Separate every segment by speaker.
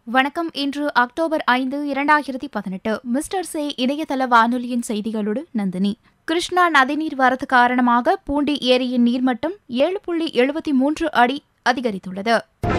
Speaker 1: வணக்கம் இன்று அக்டோபர் ஐந்து இரண்டாயிரத்தி பதினெட்டு மிஸ்டர் சே இணையதள வானொலியின் செய்திகளோடு நந்தினி கிருஷ்ணா நதிநீர் வரத்து காரணமாக பூண்டி ஏரியின் நீர்மட்டம் ஏழு புள்ளி எழுபத்தி மூன்று அடி அதிகரித்துள்ளது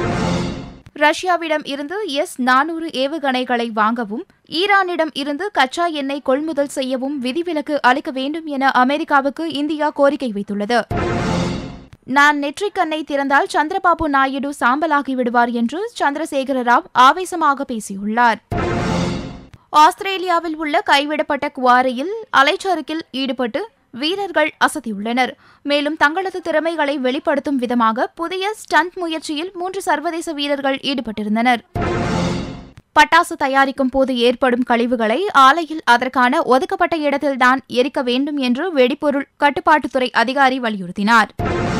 Speaker 1: ரஷ்யாவிடம் இருந்து எஸ் நானூறு ஏவுகணைகளை வாங்கவும் ஈரானிடம் இருந்து கச்சா எண்ணெய் கொள்முதல் செய்யவும் விதிவிலக்கு அளிக்க வேண்டும் என அமெரிக்காவுக்கு இந்தியா கோரிக்கை வைத்துள்ளது நான் நெற்றிக்கண்ணை திறந்தால் சந்திரபாபு நாயுடு சாம்பலாகி விடுவார் என்று சந்திரசேகர ராவ் ஆவேசமாக பேசியுள்ளார் ஆஸ்திரேலியாவில் உள்ள கைவிடப்பட்ட குவாரியில் அலைச்சறுக்கில் ஈடுபட்டு வீரர்கள் அசத்தியுள்ளனர் மேலும் தங்களது திறமைகளை வெளிப்படுத்தும் விதமாக புதிய ஸ்டண்ட் முயற்சியில் மூன்று சர்வதேச வீரர்கள் ஈடுபட்டிருந்தனர் பட்டாசு தயாரிக்கும் போது ஏற்படும் கழிவுகளை ஆலையில் அதற்கான ஒதுக்கப்பட்ட இடத்தில்தான் எரிக்க வேண்டும் என்று வெடிபொருள் கட்டுப்பாட்டுத்துறை அதிகாரி வலியுறுத்தினார்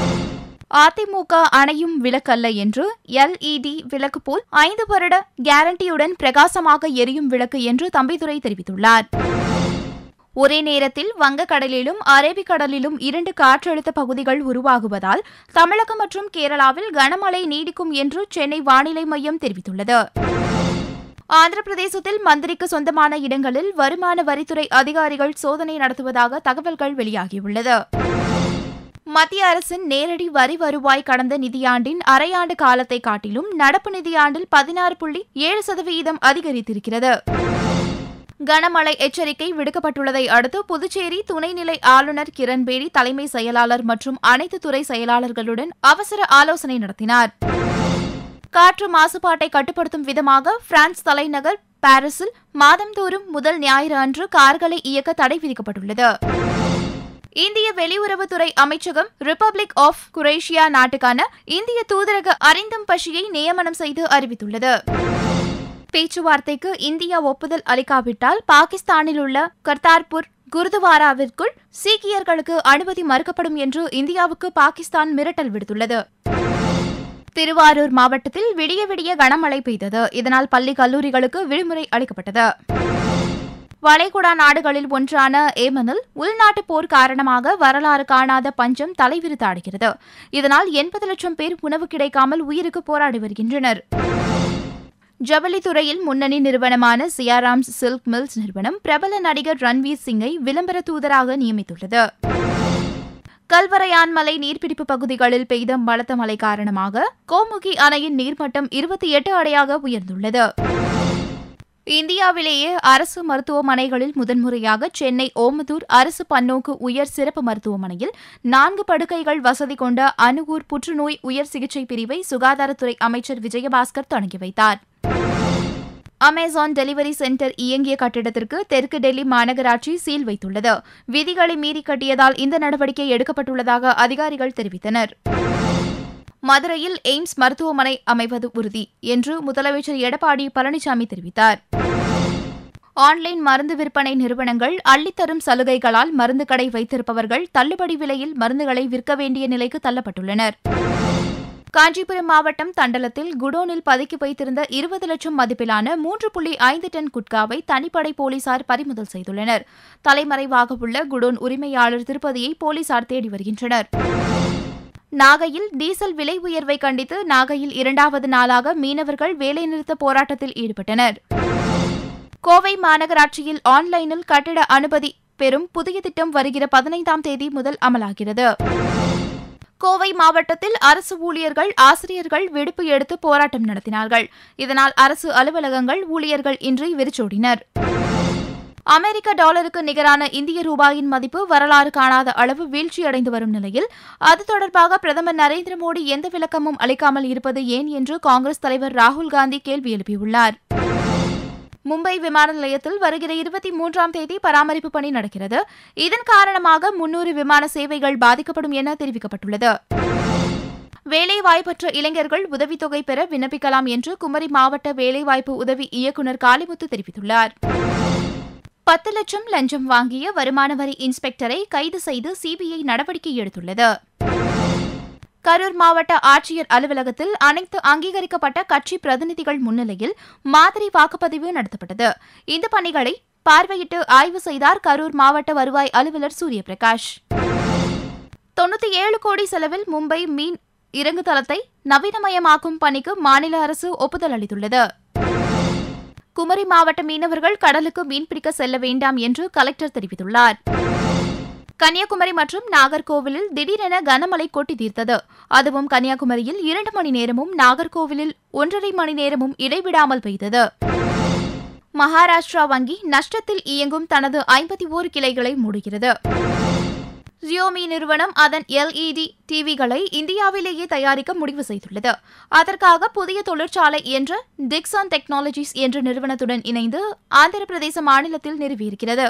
Speaker 1: அதிமுக அணையும் விளக்கல்ல என்று எல்இடி விளக்கு போல் ஐந்து வருட கேரண்டியுடன் பிரகாசமாக எரியும் விளக்கு என்று தம்பிதுரை தெரிவித்துள்ளார் ஒரே நேரத்தில் வங்கக்கடலிலும் அரபிக்கடலிலும் இரண்டு காற்றழுத்த பகுதிகள் உருவாகுவதால் தமிழகம் மற்றும் கேரளாவில் கனமழை நீடிக்கும் என்று சென்னை வானிலை மையம் தெரிவித்துள்ளது ஆந்திர பிரதேசத்தில் மந்திரிக்கு சொந்தமான இடங்களில் வருமான வரித்துறை அதிகாரிகள் சோதனை நடத்துவதாக தகவல்கள் வெளியாகியுள்ளது மத்திய அரசின் நேரடி வரி வருவாய் கடந்த நிதியாண்டின் அரையாண்டு காலத்தை காட்டிலும் நடப்பு நிதியாண்டில் பதினாறு புள்ளி ஏழு சதவீதம் அதிகரித்திருக்கிறது கனமழை எச்சரிக்கை விடுக்கப்பட்டுள்ளதை அடுத்து புதுச்சேரி துணைநிலை ஆளுநர் கிரண்பேடி தலைமை செயலாளர் மற்றும் அனைத்து துறை செயலாளர்களுடன் அவசர ஆலோசனை நடத்தினார் காற்று மாசுபாட்டை கட்டுப்படுத்தும் விதமாக பிரான்ஸ் தலைநகர் பாரிஸில் மாதந்தோறும் முதல் ஞாயிறு அன்று கார்களை இயக்க தடை விதிக்கப்பட்டுள்ளது இந்திய வெளியுறவுத்துறை அமைச்சகம் ரிப்பப்ளிக் ஆஃப் குரேஷியா நாட்டுக்கான இந்திய தூதரக அறிந்தும் பஷியை நியமனம் செய்து அறிவித்துள்ளது பேச்சுவார்த்தைக்கு இந்தியா ஒப்புதல் அளிக்காவிட்டால் பாகிஸ்தானில் உள்ள கர்தார்பூர் குருதுவாராவிற்குள் சீக்கியர்களுக்கு அனுமதி மறுக்கப்படும் என்று இந்தியாவுக்கு பாகிஸ்தான் மிரட்டல் விடுத்துள்ளது திருவாரூர் மாவட்டத்தில் விடிய விடிய கனமழை பெய்தது இதனால் பள்ளி கல்லூரிகளுக்கு விடுமுறை அளிக்கப்பட்டது வளைகுடா நாடுகளில் ஒன்றான ஏமனில் உள்நாட்டு போர் காரணமாக வரலாறு காணாத பஞ்சம் தலைவிரித்தாடுகிறது இதனால் எண்பது லட்சம் பேர் உணவு கிடைக்காமல் உயிருக்கு போராடி வருகின்றனர் ஜவுளித்துறையில் முன்னணி நிறுவனமான சியாராம்ஸ் சில்க் மில்ஸ் நிறுவனம் பிரபல நடிகர் ரன்வீர் சிங்கை விளம்பர தூதராக நியமித்துள்ளது கல்வரையான்மலை நீர்பிடிப்பு பகுதிகளில் பெய்த பலத்த மழை காரணமாக கோமுகி அணையின் நீர்மட்டம் இருபத்தி எட்டு அடையாக உயர்ந்துள்ளது இந்தியாவிலேயே அரசு மருத்துவமனைகளில் முதன்முறையாக சென்னை ஓமதூர் அரசு பன்னோக்கு உயர் சிறப்பு மருத்துவமனையில் நான்கு படுக்கைகள் வசதி கொண்ட அணுகூர் புற்றுநோய் உயர் சிகிச்சை பிரிவை சுகாதாரத்துறை அமைச்சர் விஜயபாஸ்கர் தொடங்கி வைத்தார் அமேசான் டெலிவரி சென்டர் இயங்கிய கட்டிடத்திற்கு தெற்கு டெல்லி மாநகராட்சி சீல் வைத்துள்ளது விதிகளை மீறி கட்டியதால் இந்த நடவடிக்கை எடுக்கப்பட்டுள்ளதாக அதிகாரிகள் தெரிவித்தனர் மதுரையில் எய்ம்ஸ் மருத்துவமனை அமைவது உறுதி என்று முதலமைச்சர் எடப்பாடி பழனிசாமி தெரிவித்தார் ஆன்லைன் மருந்து விற்பனை நிறுவனங்கள் அள்ளித்தரும் சலுகைகளால் மருந்து கடை வைத்திருப்பவர்கள் தள்ளுபடி விலையில் மருந்துகளை விற்க வேண்டிய நிலைக்கு தள்ளப்பட்டுள்ளனர் காஞ்சிபுரம் மாவட்டம் தண்டலத்தில் குடோனில் பதுக்கி வைத்திருந்த இருபது லட்சம் மதிப்பிலான மூன்று புள்ளி ஐந்து டன் குட்காவை தனிப்படை போலீசார் பறிமுதல் செய்துள்ளனர் தலைமறைவாக உள்ள குடோன் உரிமையாளர் திருப்பதியை போலீசார் தேடி வருகின்றனர் நாகையில் டீசல் விலை உயர்வை கண்டித்து நாகையில் இரண்டாவது நாளாக மீனவர்கள் வேலைநிறுத்த போராட்டத்தில் ஈடுபட்டனர் கோவை மாநகராட்சியில் ஆன்லைனில் கட்டிட அனுமதி பெறும் புதிய திட்டம் வருகிற பதினைந்தாம் தேதி முதல் அமலாகிறது கோவை மாவட்டத்தில் அரசு ஊழியர்கள் ஆசிரியர்கள் விடுப்பு எடுத்து போராட்டம் நடத்தினார்கள் இதனால் அரசு அலுவலகங்கள் ஊழியர்கள் இன்றி விரிச்சோடினர் அமெரிக்க டாலருக்கு நிகரான இந்திய ரூபாயின் மதிப்பு வரலாறு காணாத அளவு வீழ்ச்சியடைந்து வரும் நிலையில் அது தொடர்பாக பிரதமர் நரேந்திர மோடி எந்த விளக்கமும் அளிக்காமல் இருப்பது ஏன் என்று காங்கிரஸ் தலைவர் ராகுல் காந்தி கேள்வி எழுப்பியுள்ளார் மும்பை விமான நிலையத்தில் வருகிற இருபத்தி மூன்றாம் தேதி பராமரிப்பு பணி நடக்கிறது இதன் காரணமாக முன்னூறு விமான சேவைகள் பாதிக்கப்படும் என தெரிவிக்கப்பட்டுள்ளது வேலைவாய்ப்பற்ற இளைஞர்கள் உதவித்தொகை பெற விண்ணப்பிக்கலாம் என்று குமரி மாவட்ட வேலைவாய்ப்பு உதவி இயக்குநர் காளிமுத்து தெரிவித்துள்ளார் பத்து லட்சம் லஞ்சம் வாங்கிய வருமான வரி இன்ஸ்பெக்டரை கைது செய்து சிபிஐ நடவடிக்கை எடுத்துள்ளது கரூர் மாவட்ட ஆட்சியர் அலுவலகத்தில் அனைத்து அங்கீகரிக்கப்பட்ட கட்சி பிரதிநிதிகள் முன்னிலையில் மாதிரி வாக்குப்பதிவு நடத்தப்பட்டது இந்த பணிகளை பார்வையிட்டு ஆய்வு செய்தார் கரூர் மாவட்ட வருவாய் அலுவலர் சூரியபிரகாஷ் தொண்ணூத்தி ஏழு கோடி செலவில் மும்பை மீன் இறங்குதளத்தை நவீனமயமாக்கும் பணிக்கு மாநில அரசு ஒப்புதல் அளித்துள்ளது குமரி மாவட்ட மீனவர்கள் கடலுக்கு மீன்பிடிக்க செல்ல வேண்டாம் என்று கலெக்டர் தெரிவித்துள்ளார் கன்னியாகுமரி மற்றும் நாகர்கோவிலில் திடீரென கனமழை கொட்டி தீர்த்தது அதுவும் கன்னியாகுமரியில் இரண்டு மணி நேரமும் நாகர்கோவிலில் ஒன்றரை மணி நேரமும் இடைவிடாமல் பெய்தது மகாராஷ்டிரா வங்கி நஷ்டத்தில் இயங்கும் தனது ஐம்பத்தி ஓரு கிளைகளை மூடுகிறது ஜியோமி நிறுவனம் அதன் எல்இடி டிவிகளை இந்தியாவிலேயே தயாரிக்க முடிவு செய்துள்ளது அதற்காக புதிய தொழிற்சாலை என்ற டிக்சான் டெக்னாலஜிஸ் என்ற நிறுவனத்துடன் இணைந்து ஆந்திர பிரதேச மாநிலத்தில் நிறுவியிருக்கிறது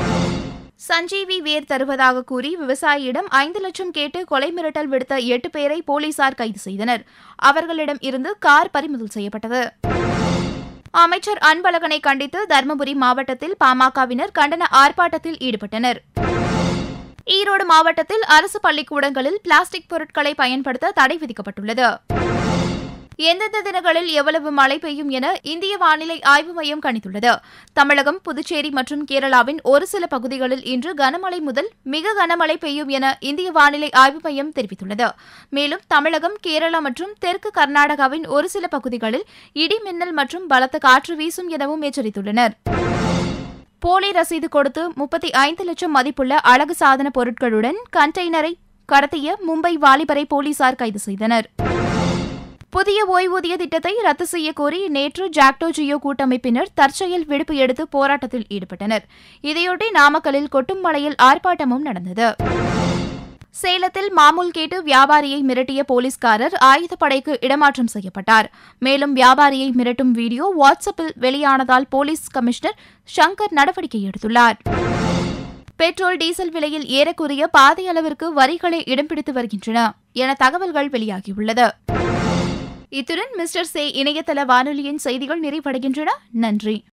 Speaker 1: சஞ்சீவி வேர் தருவதாக கூறி விவசாயியிடம் ஐந்து லட்சம் கேட்டு கொலை மிரட்டல் விடுத்த எட்டு பேரை போலீசார் கைது செய்தனர் அவர்களிடம் இருந்து கார் பறிமுதல் செய்யப்பட்டது அமைச்சர் அன்பழகனை கண்டித்து தருமபுரி மாவட்டத்தில் பாமகவினர் கண்டன ஆர்ப்பாட்டத்தில் ஈடுபட்டனர் ஈரோடு மாவட்டத்தில் அரசு பள்ளிக்கூடங்களில் பிளாஸ்டிக் பொருட்களை பயன்படுத்த தடை விதிக்கப்பட்டுள்ளது எந்தெந்த தினங்களில் எவ்வளவு மழை பெய்யும் என இந்திய வானிலை ஆய்வு மையம் கணித்துள்ளது தமிழகம் புதுச்சேரி மற்றும் கேரளாவின் ஒரு சில பகுதிகளில் இன்று கனமழை முதல் மிக கனமழை பெய்யும் என இந்திய வானிலை ஆய்வு மையம் தெரிவித்துள்ளது மேலும் தமிழகம் கேரளா மற்றும் தெற்கு கர்நாடகாவின் ஒரு சில பகுதிகளில் இடி மின்னல் மற்றும் பலத்த காற்று வீசும் எனவும் எச்சரித்துள்ளனர் போலி ரசீது கொடுத்து முப்பத்தி ஐந்து லட்சம் மதிப்புள்ள அழகு சாதன பொருட்களுடன் கண்டெய்னரை கடத்திய மும்பை வாலிபரை போலீசார் கைது செய்தனர் புதிய ஓய்வூதிய திட்டத்தை ரத்து செய்ய கோரி நேற்று ஜாக்டோ ஜியோ கூட்டமைப்பினர் தற்செயல் விடுப்பு எடுத்து போராட்டத்தில் ஈடுபட்டனர் இதையொட்டி நாமக்கலில் கொட்டும் மழையில் ஆர்ப்பாட்டமும் நடந்தது சேலத்தில் மாமூல் கேட்டு வியாபாரியை மிரட்டிய போலீஸ்காரர் ஆயுதப்படைக்கு இடமாற்றம் செய்யப்பட்டார் மேலும் வியாபாரியை மிரட்டும் வீடியோ வாட்ஸ்அப்பில் வெளியானதால் போலீஸ் கமிஷனர் சங்கர் நடவடிக்கை எடுத்துள்ளார் பெட்ரோல் டீசல் விலையில் ஏறக்குறைய பாதி அளவிற்கு வரிகளை இடம் பிடித்து வருகின்றன என தகவல்கள் வெளியாகியுள்ளது இத்துடன் மிஸ்டர் சே இணையதள வானொலியின் செய்திகள் நிறைவடைகின்றன நன்றி